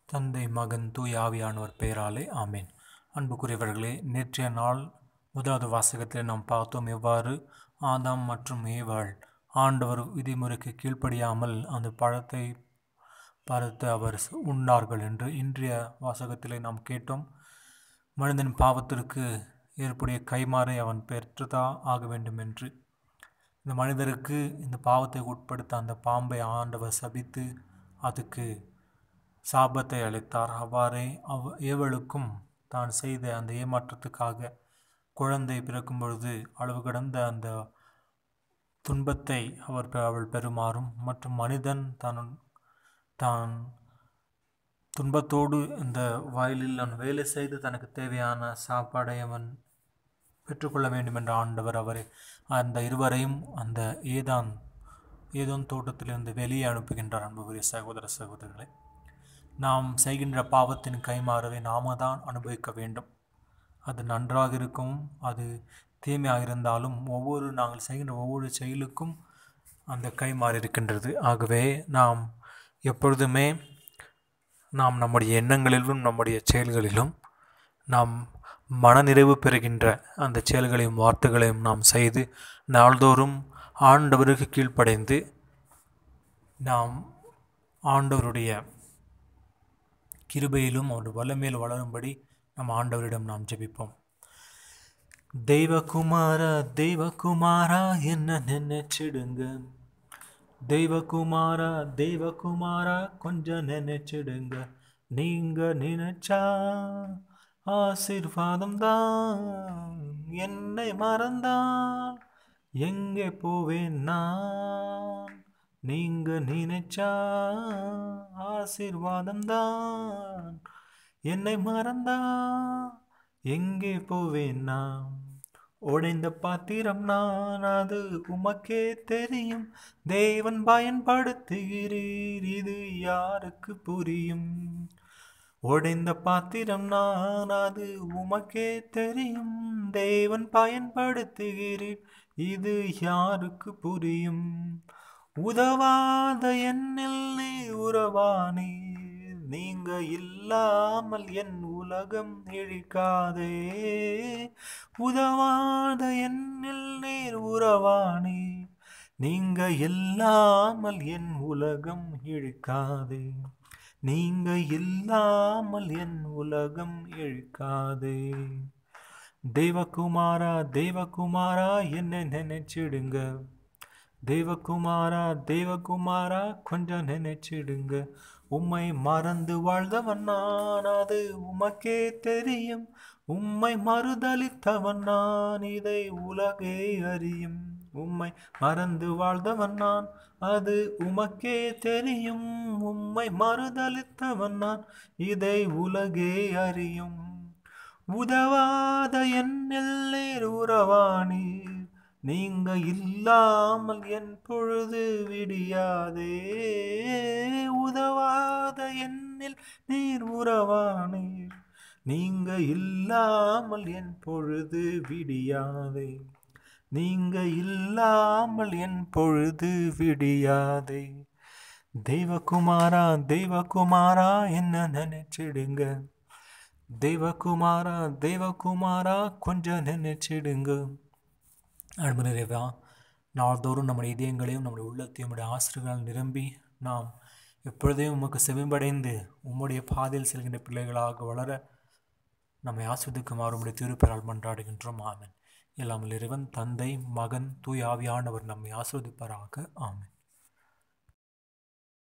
தந்தை மகன் தூய் ஆவியானவர் பெயராலே ஆமேன் அன்புக்குரியவர்களே நேற்றைய நாள் முதலாவது வாசகத்தில் நாம் பார்த்தோம் எவ்வாறு ஆதாம் மற்றும் ஏவாள் ஆண்டவர் விதிமுறைக்கு கீழ்ப்படியாமல் அந்த பழத்தை பறித்து அவர் உண்டார்கள் என்று இன்றைய வாசகத்திலே நாம் கேட்டோம் மனிதன் பாவத்திற்கு ஏற்புடைய கைமாறை அவன் பெற்றுதா ஆக வேண்டும் என்று இந்த மனிதருக்கு இந்த பாவத்தை உட்படுத்த அந்த பாம்பை ஆண்டவர் சபித்து அதுக்கு சாபத்தை அளித்தார் அவ்வாறே அவ் ஏவலுக்கும் தான் செய்த அந்த ஏமாற்றத்துக்காக குழந்தை பிறக்கும் பொழுது அளவு கடந்த அந்த துன்பத்தை அவர் பெ- அவள் பெறுமாறும் மற்றும் மனிதன் தான் தான் துன்பத்தோடு இந்த வயலில் அவன் வேலை செய்து தனக்கு தேவையான சாப்பாடை அவன் பெற்றுக்கொள்ள வேண்டும் என்ற ஆண்டவர் அவரை அந்த இருவரையும் அந்த ஏதான் ஏதோன் தோட்டத்திலிருந்து வெளியே அனுப்புகின்றார் அன்புக்குரிய சகோதர சகோதரர்களே நாம் செய்கின்ற பாவத்தின் கைமாறவை நாம தான் அனுபவிக்க வேண்டும் அது நன்றாக இருக்கும் அது தீமையாக இருந்தாலும் ஒவ்வொரு நாங்கள் செய்கின்ற ஒவ்வொரு செயலுக்கும் அந்த கைமாறி இருக்கின்றது ஆகவே நாம் எப்பொழுதுமே நாம் நம்முடைய எண்ணங்களிலும் நம்முடைய செயல்களிலும் நாம் மனநிறைவு பெறுகின்ற அந்த செயல்களையும் வார்த்தைகளையும் நாம் செய்து நாள்தோறும் ஆண்டவருக்கு கீழ்ப்படைந்து நாம் ஆண்டவருடைய கிருபையிலும் அவர் வல்லமையில் வளரும்படி நம் ஆண்டவரிடம் நாம் ஜெபிப்போம் தெய்வகுமாரா தெய்வகுமாரா என்ன நினைச்சிடுங்க தெய்வகுமாரா தெய்வகுமாரா கொஞ்சம் நினைச்சிடுங்க நீங்க நினைச்சா ஆசீர்வாதம் தான் என்னை மறந்தால் எங்கே போவேன் நான் நீங்க நினைச்சா ஆசீர்வாதம் தான் என்னை மறந்தா எங்கே போவேன் நான் உடைந்த பாத்திரம் நான் அது உமக்கே தெரியும் தேவன் பயன்படுத்துகிறீர் இது யாருக்கு புரியும் உடைந்த பாத்திரம் நான் அது உமக்கே தெரியும் தேவன் பயன்படுத்துகிறீர் இது யாருக்கு புரியும் உதவாத என்னில் நீ உறவானீர் நீங்க இல்லாமல் என் உலகம் இழிக்காதே உதவாத என்னில் நீர் உறவானீர் நீங்க இல்லாமல் என் உலகம் இழுக்காதே நீங்க இல்லாமல் என் உலகம் இழுக்காதே தேவகுமாரா தேவகுமாரா என்ன நினைச்சிடுங்க தேவகுமாரா தேவகுமாரா கொஞ்சம் நினைச்சிடுங்க உம்மை மறந்து வாழ்ந்தவன் நான் அது உமக்கே தெரியும் உம்மை மறுதலித்தவன் நான் இதை உலகே அறியும் உம்மை மறந்து வாழ்ந்தவன் நான் அது உமக்கே தெரியும் உம்மை மறுதலித்தவன் நான் இதை உலகே அறியும் உதவாத என்னில் நீர் உறவானீர் நீங்க இல்லாமல் என் பொழுது விடியாதே உதவாத என்னில் நீர் உறவானீர் நீங்க இல்லாமல் என் பொழுது விடியாதே நீங்க இல்லாமல் என் பொழுது விடியாதே தெய்வகுமாரா தெய்வகுமாரா என்ன நினைச்சிடுங்க தெய்வகுமாரா தெய்வகுமாரா கொஞ்சம் நினைச்சிடுங்க அன்பு நிறைவா நாள்தோறும் நம்முடைய இதயங்களையும் நம்முடைய உள்ளத்தையும் நம்முடைய ஆசிரியர்களால் நிரம்பி நாம் எப்பொழுதையும் உமக்கு செவிம்படைந்து உம்முடைய பாதையில் செல்கின்ற பிள்ளைகளாக வளர நம்மை ஆஸ்வதிக்குமாறு உம்முடைய திருப்பெறால் மன்றாடுகின்றோம் ஆமென் எல்லாம் இறைவன் தந்தை மகன் தூய் ஆவியானவர் நம்மை ஆஸ்வதிப்பாராக ஆமென்